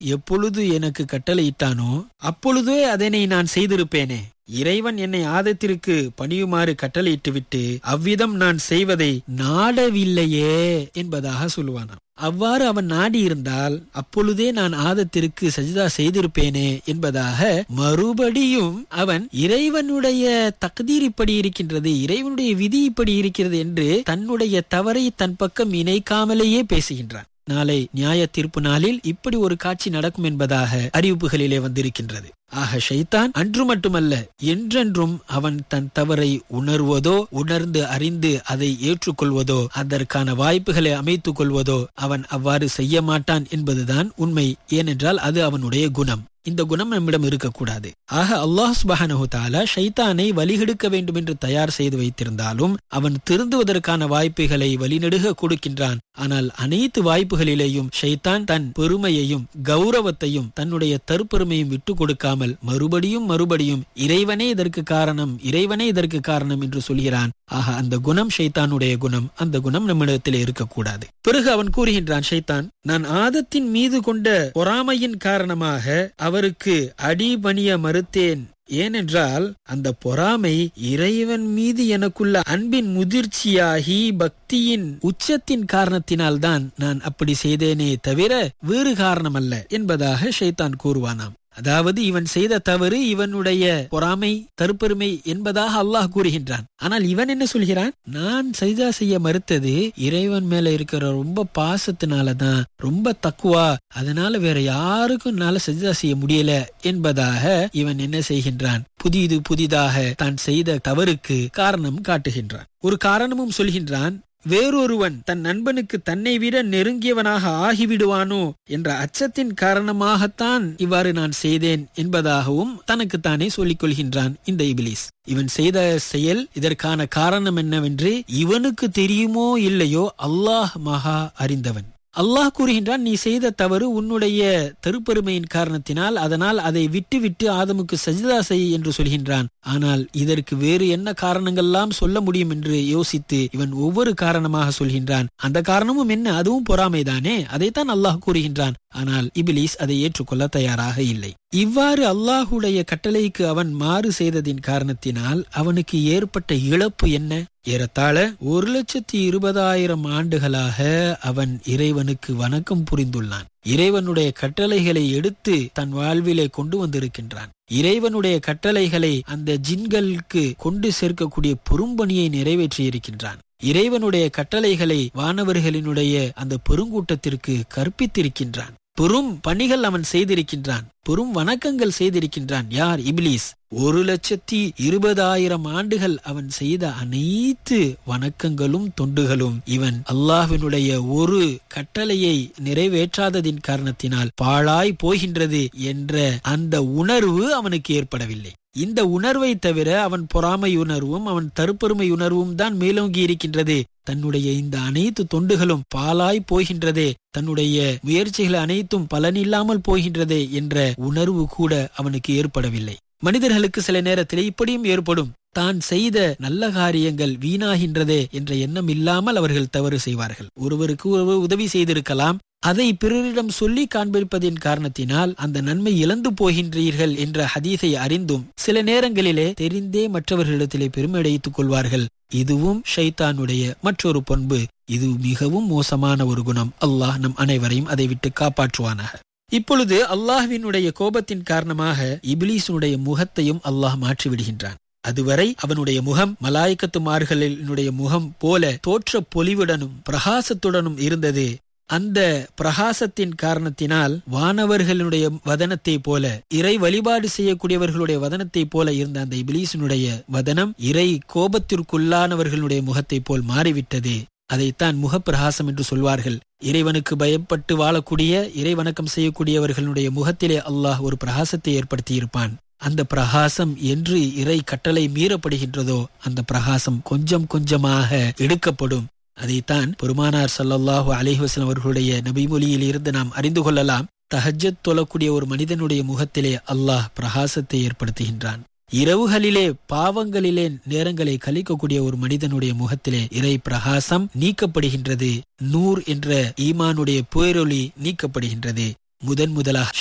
எப்பொழுது எனக்கு கட்டளையிட்டானோ அப்பொழுதே அதனை நான் செய்திருப்பேனே இறைவன் என்னை ஆதத்திற்கு பணியுமாறு கட்டளையிட்டுவிட்டு அவ்விதம் நான் செய்வதை நாடவில்லையே என்பதாக சொல்லுவானாம் அவ்வாறு அவன் நாடி இருந்தால் அப்பொழுதே நான் ஆதத்திற்கு சஜிதா செய்திருப்பேனே என்பதாக மறுபடியும் அவன் இறைவனுடைய தக்தீர் இப்படி இருக்கின்றது இறைவனுடைய விதி இப்படி இருக்கிறது என்று தன்னுடைய தவறை தன் பக்கம் இணைக்காமலேயே பேசுகின்றான் நாளை நியாய தீர்ப்பு நாளில் இப்படி ஒரு காட்சி நடக்கும் என்பதாக அறிவிப்புகளிலே வந்திருக்கின்றது ஆக ஷைத்தான் அன்று மட்டுமல்ல என்றென்றும் அவன் தன் தவறை உணர்வதோ உணர்ந்து அறிந்து அதை ஏற்றுக்கொள்வதோ அதற்கான வாய்ப்புகளை அமைத்துக் கொள்வதோ அவன் அவ்வாறு செய்ய மாட்டான் என்பதுதான் உண்மை ஏனென்றால் அது அவனுடைய குணம் இந்த குணம் நம்மிடம் இருக்கக்கூடாது ஆக அல்லாஹ் சுபஹானஹு தாலா ஷைத்தானை வழிகெடுக்க வேண்டும் என்று தயார் செய்து வைத்திருந்தாலும் அவன் திருந்துவதற்கான வாய்ப்புகளை வழிநெடுக கொடுக்கின்றான் ஆனால் அனைத்து வாய்ப்புகளிலேயும் ஷைத்தான் தன் பெருமையையும் கௌரவத்தையும் தன்னுடைய தற்பெருமையும் விட்டு கொடுக்காமல் மறுபடியும் மறுபடியும் இறைவனே இதற்கு காரணம் இறைவனே இதற்கு காரணம் என்று சொல்கிறான் ஆக அந்த குணம் ஷைத்தானுடைய குணம் அந்த குணம் நம்மிடத்தில் இருக்கக்கூடாது பிறகு அவன் கூறுகின்றான் ஷைத்தான் நான் ஆதத்தின் மீது கொண்ட பொறாமையின் காரணமாக அவருக்கு அடிபணிய மறுத்தேன் ஏனென்றால் அந்த பொறாமை இறைவன் மீது எனக்குள்ள அன்பின் முதிர்ச்சியாகி பக்தியின் உச்சத்தின் காரணத்தினால்தான் நான் அப்படி செய்தேனே தவிர வேறு காரணமல்ல என்பதாக ஷைத்தான் கூறுவானாம் அதாவது இவன் செய்த தவறு இவனுடைய பொறாமை தருப்பெருமை என்பதாக அல்லாஹ் கூறுகின்றான் ஆனால் இவன் என்ன சொல்கிறான் நான் சைதா செய்ய மறுத்தது இறைவன் மேல இருக்கிற ரொம்ப பாசத்தினாலதான் ரொம்ப தக்குவா அதனால வேற யாருக்கும் என்னால சஜிதா செய்ய முடியல என்பதாக இவன் என்ன செய்கின்றான் புதிது புதிதாக தான் செய்த தவறுக்கு காரணம் காட்டுகின்றான் ஒரு காரணமும் சொல்கின்றான் வேறொருவன் தன் நண்பனுக்கு தன்னை விட நெருங்கியவனாக ஆகிவிடுவானோ என்ற அச்சத்தின் காரணமாகத்தான் இவ்வாறு நான் செய்தேன் என்பதாகவும் தனக்குத்தானே சொல்லிக் கொள்கின்றான் இந்த இபிலிஸ் இவன் செய்த செயல் இதற்கான காரணம் என்னவென்று இவனுக்கு தெரியுமோ இல்லையோ அல்லாஹ் மகா அறிந்தவன் அல்லாஹ் கூறுகின்றான் நீ செய்த தவறு உன்னுடைய தெருப்பெருமையின் காரணத்தினால் அதனால் அதை விட்டு விட்டு ஆதமுக்கு சஜிதா செய் என்று சொல்கின்றான் ஆனால் இதற்கு வேறு என்ன காரணங்கள்லாம் சொல்ல முடியும் என்று யோசித்து இவன் ஒவ்வொரு காரணமாக சொல்கின்றான் அந்த காரணமும் என்ன அதுவும் பொறாமைதானே அதைத்தான் அல்லாஹ் கூறுகின்றான் ஆனால் இபிலிஸ் அதை ஏற்றுக்கொள்ள தயாராக இல்லை இவ்வாறு அல்லாஹுடைய கட்டளைக்கு அவன் மாறு செய்ததின் காரணத்தினால் அவனுக்கு ஏற்பட்ட இழப்பு என்ன ஏறத்தாழ ஒரு லட்சத்தி இருபதாயிரம் ஆண்டுகளாக அவன் இறைவனுக்கு வணக்கம் புரிந்துள்ளான் இறைவனுடைய கட்டளைகளை எடுத்து தன் வாழ்விலே கொண்டு வந்திருக்கின்றான் இறைவனுடைய கட்டளைகளை அந்த ஜின்களுக்கு கொண்டு சேர்க்கக்கூடிய பெரும்பணியை நிறைவேற்றி இருக்கின்றான் இறைவனுடைய கட்டளைகளை வானவர்களினுடைய அந்த பெருங்கூட்டத்திற்கு கற்பித்திருக்கின்றான் பெரும் பணிகள் அவன் செய்திருக்கின்றான் பெரும் வணக்கங்கள் செய்திருக்கின்றான் யார் இபிலிஸ் ஒரு லட்சத்தி இருபதாயிரம் ஆண்டுகள் அவன் செய்த அனைத்து வணக்கங்களும் தொண்டுகளும் இவன் அல்லாஹினுடைய ஒரு கட்டளையை நிறைவேற்றாததின் காரணத்தினால் பாழாய் போகின்றது என்ற அந்த உணர்வு அவனுக்கு ஏற்படவில்லை இந்த உணர்வை தவிர அவன் பொறாமை உணர்வும் அவன் தருப்பெருமை உணர்வும் தான் மேலோங்கி இருக்கின்றது தன்னுடைய இந்த அனைத்து தொண்டுகளும் பாலாய் போகின்றதே தன்னுடைய முயற்சிகள் அனைத்தும் பலனில்லாமல் போகின்றதே என்ற உணர்வு கூட அவனுக்கு ஏற்படவில்லை மனிதர்களுக்கு சில நேரத்தில் இப்படியும் ஏற்படும் தான் செய்த நல்ல காரியங்கள் வீணாகின்றதே என்ற எண்ணம் இல்லாமல் அவர்கள் தவறு செய்வார்கள் ஒருவருக்கு ஒருவர் உதவி செய்திருக்கலாம் அதை பிறரிடம் சொல்லி காண்பிப்பதின் காரணத்தினால் அந்த நன்மை இழந்து போகின்றீர்கள் என்ற ஹதீஸை அறிந்தும் சில நேரங்களிலே தெரிந்தே மற்றவர்களிடத்திலே பெருமையடைத்துக் கொள்வார்கள் இதுவும் ஷைத்தானுடைய மற்றொரு பண்பு இது மிகவும் மோசமான ஒரு குணம் அல்லாஹ் நம் அனைவரையும் அதை விட்டு காப்பாற்றுவானாக இப்பொழுது அல்லாஹ்வினுடைய கோபத்தின் காரணமாக இபிலீஸுடைய முகத்தையும் அல்லாஹ் மாற்றிவிடுகின்றான் அதுவரை அவனுடைய முகம் மலாய்க்கத்துமார்களினுடைய முகம் போல தோற்ற பொலிவுடனும் பிரகாசத்துடனும் இருந்தது அந்த பிரகாசத்தின் காரணத்தினால் வானவர்களுடைய வதனத்தை போல இறை வழிபாடு செய்யக்கூடியவர்களுடைய வதனத்தை போல இருந்த அந்த இபிலீசனுடைய வதனம் இறை கோபத்திற்குள்ளானவர்களுடைய முகத்தை போல் மாறிவிட்டது அதைத்தான் முகப்பிரகாசம் என்று சொல்வார்கள் இறைவனுக்கு பயப்பட்டு வாழக்கூடிய இறை வணக்கம் செய்யக்கூடியவர்களுடைய முகத்திலே அல்லாஹ் ஒரு பிரகாசத்தை ஏற்படுத்தி இருப்பான் அந்த பிரகாசம் என்று இறை கட்டளை மீறப்படுகின்றதோ அந்த பிரகாசம் கொஞ்சம் கொஞ்சமாக எடுக்கப்படும் அதைத்தான் பெருமானார் சல்லல்லாஹு அலிஹசன் அவர்களுடைய நபிமொழியில் இருந்து நாம் அறிந்து கொள்ளலாம் தஹஜத் தொழக்கூடிய ஒரு மனிதனுடைய முகத்திலே அல்லாஹ் பிரகாசத்தை ஏற்படுத்துகின்றான் இரவுகளிலே பாவங்களிலே நேரங்களை கழிக்கக்கூடிய ஒரு மனிதனுடைய முகத்திலே இறை பிரகாசம் நீக்கப்படுகின்றது நூர் என்ற ஈமானுடைய புயரொளி நீக்கப்படுகின்றது முதன் முதலாக